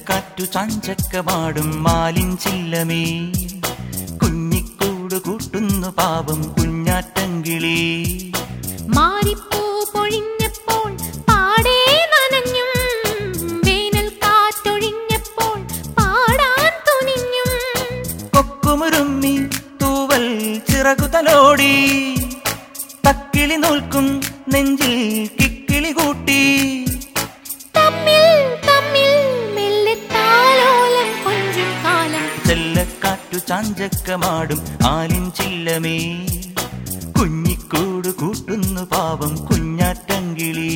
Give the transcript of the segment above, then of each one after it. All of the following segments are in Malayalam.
ചെല്ലക്കാറ്റു ചാഞ്ചക്കമാടും മാലിൻ ചില്ലമേ കുഞ്ഞിക്കൂട് കൂട്ടുന്നു പാവം കുഞ്ഞാറ്റങ്കിളി മാറിപ്പൂ പൊഴിഞ്ഞപ്പോൾ പാടേ നനഞ്ഞും വേനൽ കാറ്റൊഴിഞ്ഞപ്പോൾ പാടാൻ തുനിഞ്ഞും കൊക്കുമുരുമ്മി തൂവൽ ചിറകുതലോടി തക്കിളി നോൽക്കും നെഞ്ചിൽ കിക്കിളി കൂട്ടി തമ്മിൽ തമ്മിൽ മെല്ലെ താലോലം കൊഞ്ചും കാലം ചെല്ലക്കാറ്റു ചാഞ്ചക്കമാടും ആലിൻ ചില്ലമേ കുഞ്ഞിക്കൂട് കൂട്ടുന്നു പാവം കുഞ്ഞാറ്റങ്കിളി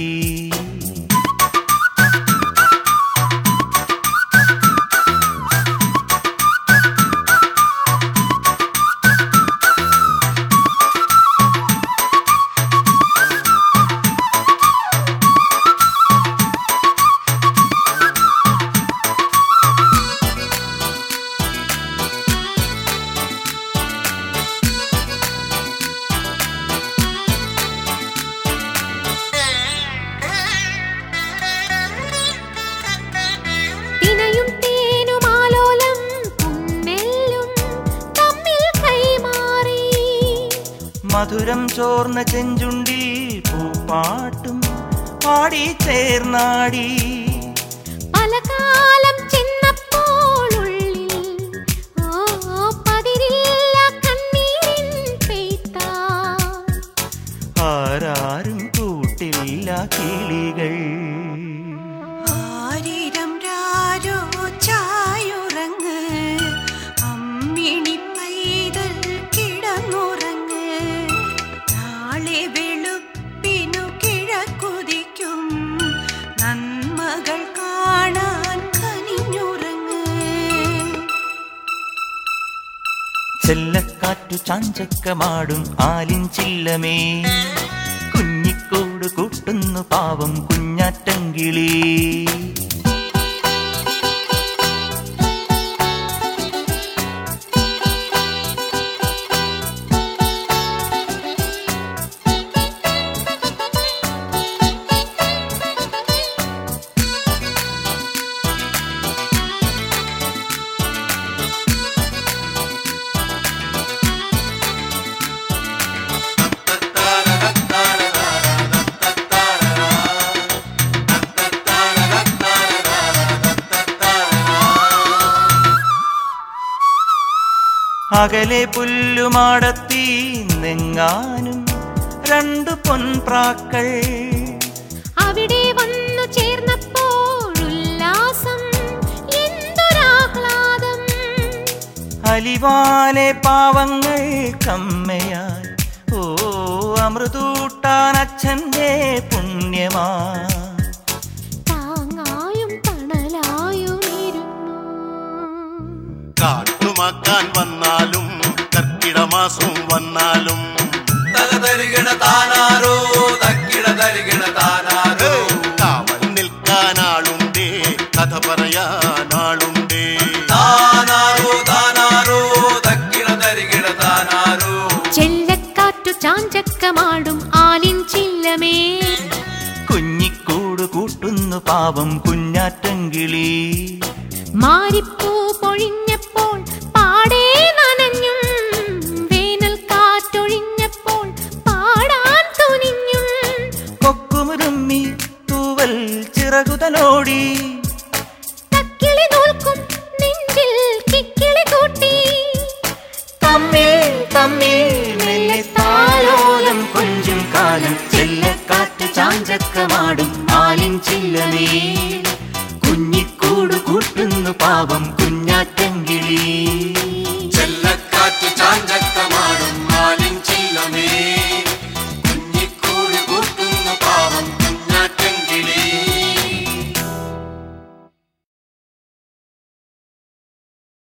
തിനയും തേനും ആലോലം പുന്നെല്ലും തമ്മിൽ കൈമാറി മധുരം ചോർന്ന ചെഞ്ചുണ്ടിൽ പൂപ്പാട്ടും പാടി ചേർന്നാടി പല കാലം ചെന്നപ്പോൾ ഉള്ളിൽ ഓ പതിരില്ല കണ്ണീരിൻ പെയ്ത്താ ആരാരും കൂട്ടില്ല കിളികൾ ആരിരം രാരോ ചായുറങ്ങ് അമ്മിണി പൈതൽ കിടന്നുറങ്ങ് നാളെ വെളുപ്പിനു കിഴക്കുതിക്കും നന്മകൾ കാണാൻ കനിഞ്ഞുറങ്ങ് ചെല്ലക്കാറ്റു ചാഞ്ചക്കമാടും ആലിൻ ചില്ലമേ കുഞ്ഞിക്കോട് കൂട്ടുന്നു പാവം കുഞ്ഞാറ്റങ്കിളി അകലെ പുല്ലുമാടത്തി നെങ്ങാനും രണ്ടു പൊൻപ്രാക്കൾ അവിടെ വന്നു ചേർന്നപ്പോൾ ഉല്ലാസം എന്തൊരാഹ്ലാദം അലിവാലെ പാവങ്ങൾ കമ്മയായി ഓ അമൃതൂട്ടാൻ അച്ഛൻ്റെ പുണ്യമാ താങ്ങായും തണലായും ഇരുന്നു കാട്ടുമാക്കാൻ വന്നാലും കർക്കിടമാസം വന്നാലും തകതരികിട താനാരോ തക്കിട തരികിട താനാരോ കാവൽ നിൽക്കാനാളുണ്ടേ കഥ പറയാനാളുണ്ടേ താനാരോ താനാരോ തക്കിട തരികിട താനാരോ ചെല്ലക്കാറ്റു ചാഞ്ചക്കമാടും ആലിൻ ചില്ലമേ കുഞ്ഞിക്കൂട് കൂട്ടുന്നു പാവം കുഞ്ഞാറ്റങ്കിളി മാറിപ്പൂ പൊഴിഞ്ഞപ്പോൾ പാടേ നനഞ്ഞും വേനൽ കാറ്റൊഴിഞ്ഞപ്പോൾ പാടാൻ തുനിഞ്ഞും കൊക്കുമുരുമ്മി തൂവൽ ചിറകുതലോടി തക്കിളി നോൽക്കും നെഞ്ചിൽ കിക്കിളി കൂട്ടി തമ്മിൽ തമ്മിൽ മെല്ലെ താലോലം കൊഞ്ചും കാലം ചെല്ലക്കാറ്റ് ചാഞ്ചക്കമാടും ആലിൻ ചില്ലമേ കുഞ്ഞിക്കൂട് കൂട്ടുന്നു പാവം കുഞ്ഞാറ്റങ്കിളി ചെല്ലക്കാറ്റ് ചാഞ്ചക്കമാടും മാലി